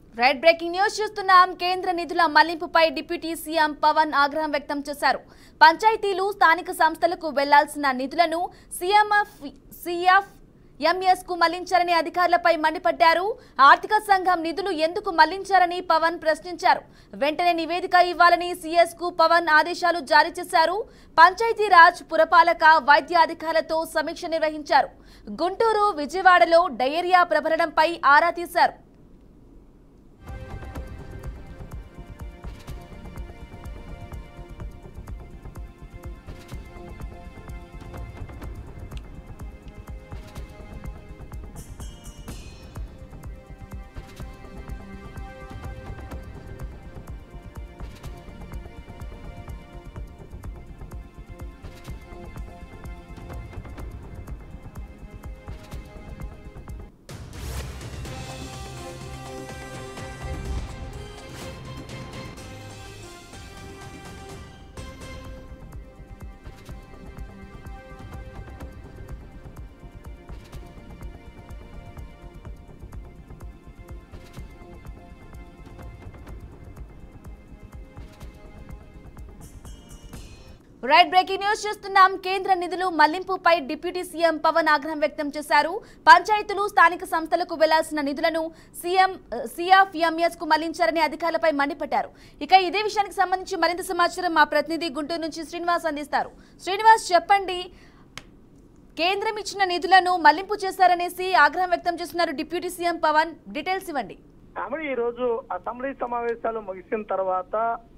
right breaking news చూస్తున్నాం కేంద్ర నిధుల మళ్లింపుపై డిప్యూటీ సీఎం పవన్ ఆగ్రహం వ్యక్తం చేశారు పంచాయతీలు స్థానిక సంస్థలకు వెళ్లాల్సిన నిధులను సీఎంఎఫ్ సీఎఫ్ ఎంఎస్ కు మళ్లించారని అధికారులపై మండిపడ్డారు ఆర్థిక సంఘం నిధులు ఎందుకు మళ్లించారని పవన్ ప్రశ్నించారు వెంటనే నివేదిక ఇవ్వాలని సీఎస్ కు పవన్ ఆదేశాలు జారీ చేశారు పంచాయతీరాజ్ పురపాలక వైద్య అధికారులతో సమీక్ష నిర్వహించారు గుంటూరు విజయవాడలో డయేరియా ప్రబలడంపై ఆరా తీశారు రైట్ బ్రేకింగ్ న్యూస్ చూస్తున్నాం కేంద్ర నిధులు మళ్లింపుపై డిప్యూటీ సీఎం పవన్ ఆగ్రహం వ్యక్తం చేశారు పంచాయతీలు స్థానిక సంస్థలకు వెళ్లాల్సిన నిధులను సీఎం సిఎఫ్ఎంఎస్ కు మళ్లించారని అధికారులపై మండిపడ్డారు ఇక ఇదే విషయానికి సంబంధించి మరింత సమాచారం మా ప్రతినిధి గుంటూరు నుంచి శ్రీనివాస్ అందిస్తారు శ్రీనివాస్ చెప్పండి కేంద్రం ఇచ్చిన నిధులను మళ్లింపు చేశారనేసి ఆగ్రహం వ్యక్తం చేస్తున్నారు డిప్యూటీ సీఎం పవన్ డీటెయిల్స్ ఇవ్వండి కాబట్టి ఈ రోజు అసెంబ్లీ సమావేశాలు ముగిసిన తర్వాత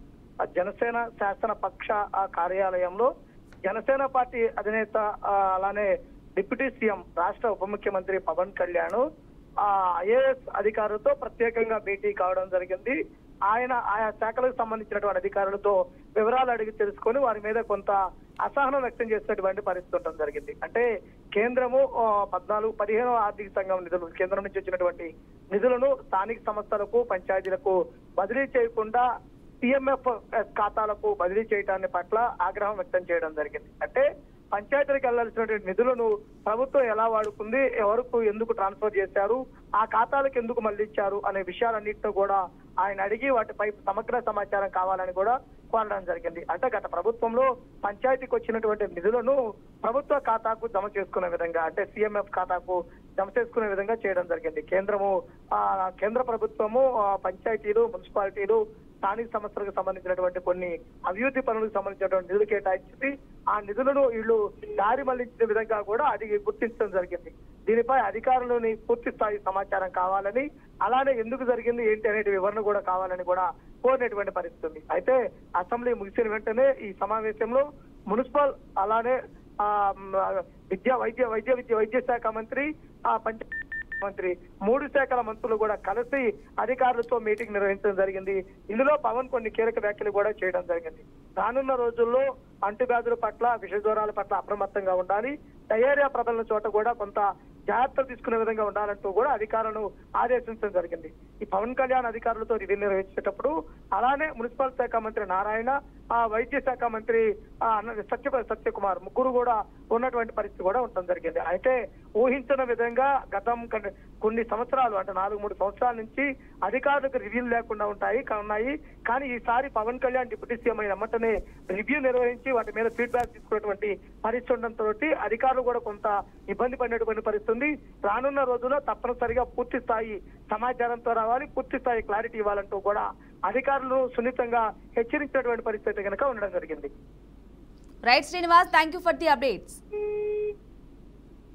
ఆ జనసేన శాసన పక్ష ఆ కార్యాలయంలో జనసేన పార్టీ అధినేత ఆ, అలానే డిప్యూటీ సీఎం రాష్ట్ర ఉప ముఖ్యమంత్రి పవన్ కళ్యాణ్ ఆ ఐఏఎస్ అధికారులతో ప్రత్యేకంగా భేటీ కావడం జరిగింది ఆయన ఆయా శాఖలకు సంబంధించినటువంటి అధికారులతో వివరాలు అడిగి తెలుసుకొని వారి మీద కొంత అసహనం వ్యక్తం చేసినటువంటి పరిస్థితి ఉండడం జరిగింది అంటే కేంద్రము ఆ, పద్నాలుగు పదిహేనవ ఆర్థిక సంఘం నిధులు కేంద్రం నుంచి వచ్చినటువంటి నిధులను స్థానిక సంస్థలకు పంచాయతీలకు బదిలీ చేయకుండా సిఎంఎఫ్ ఖాతాలకు బదిలీ చేయడాన్ని పట్ల ఆగ్రహం వ్యక్తం చేయడం జరిగింది అంటే పంచాయతీలకు వెళ్లాల్సినటువంటి నిధులను ప్రభుత్వం ఎలా వాడుకుంది ఎవరికి ఎందుకు ట్రాన్స్ఫర్ చేశారు ఆ ఖాతాలకు ఎందుకు మళ్లించారు అనే విషయాలన్నింటితో కూడా ఆయన అడిగి వాటిపై సమగ్ర సమాచారం కావాలని కూడా కోరడం జరిగింది అంటే గత ప్రభుత్వంలో పంచాయతీకి వచ్చినటువంటి నిధులను ప్రభుత్వ ఖాతాకు జమ చేసుకునే విధంగా అంటే సిఎంఎఫ్ ఖాతాకు జమ చేసుకునే విధంగా చేయడం జరిగింది కేంద్రము ఆ, కేంద్ర ప్రభుత్వము ఆ, పంచాయతీలు మున్సిపాలిటీలు స్థానిక సంస్థలకు సంబంధించినటువంటి కొన్ని అభివృద్ధి పనులకు సంబంధించినటువంటి నిధులు కేటాయించి ఆ నిధులను వీళ్ళు దారి మళ్లించిన విధంగా కూడా అది గుర్తించడం జరిగింది దీనిపై అధికారులని పూర్తి స్థాయి సమాచారం కావాలని అలానే ఎందుకు జరిగింది ఏంటి అనే వివరణ కూడా కావాలని కూడా కోరినటువంటి పరిస్థితి ఉంది అయితే అసెంబ్లీ ముగిసిన వెంటనే ఈ సమావేశంలో మున్సిపల్ అలానే ఆ మ్, విద్యా వైద్య వైద్య విద్య వైద్య శాఖ మంత్రి ఆ పంచాయతీ మంత్రి మూడు శాఖల మంత్రులు కూడా కలిసి అధికారులతో మీటింగ్ నిర్వహించడం జరిగింది ఇందులో పవన్ కొన్ని కీలక వ్యాఖ్యలు కూడా చేయడం జరిగింది రానున్న రోజుల్లో అంటువ్యాధుల పట్ల విష జ్వరాల పట్ల అప్రమత్తంగా ఉండాలి డయేరియా ప్రబలిన చోట కూడా కొంత జాగ్రత్తలు తీసుకునే విధంగా ఉండాలంటూ కూడా అధికారులను ఆదేశించడం జరిగింది ఈ పవన్ కళ్యాణ్ అధికారులతో రివ్యూ నిర్వహించేటప్పుడు అలానే మున్సిపల్ శాఖ మంత్రి నారాయణ ఆ వైద్య శాఖ మంత్రి ఆ, అన్న- సత్య సత్యకుమార్ ముగ్గురు కూడా ఉన్నటువంటి పరిస్థితి కూడా ఉండడం జరిగింది అయితే ఊహించిన విధంగా గతం కంటే కొన్ని సంవత్సరాలు అంటే నాలుగు మూడు సంవత్సరాల నుంచి అధికారులకు రివ్యూలు లేకుండా ఉంటాయి కా- ఉన్నాయి కానీ ఈసారి పవన్ కళ్యాణ్ డిప్యూటీ సీఎం అయిన వెంటనే రివ్యూ నిర్వహించి వాటి మీద ఫీడ్బ్యాక్ తీసుకున్నటువంటి పరిస్థితి ఉండడంతో అధికారులు కూడా కొంత ఇబ్బంది పడినటువంటి పరిస్థితి ఉంది రానున్న రోజుల్లో తప్పనిసరిగా పూర్తి స్థాయి సమాచారంతో రావాలి పూర్తి స్థాయి క్లారిటీ ఇవ్వాలంటూ కూడా అధికారులు సున్నితంగా హెచ్చరించినటువంటి పరిస్థితి కనుక ఉండడం జరిగింది right Srinivas thank you for the updates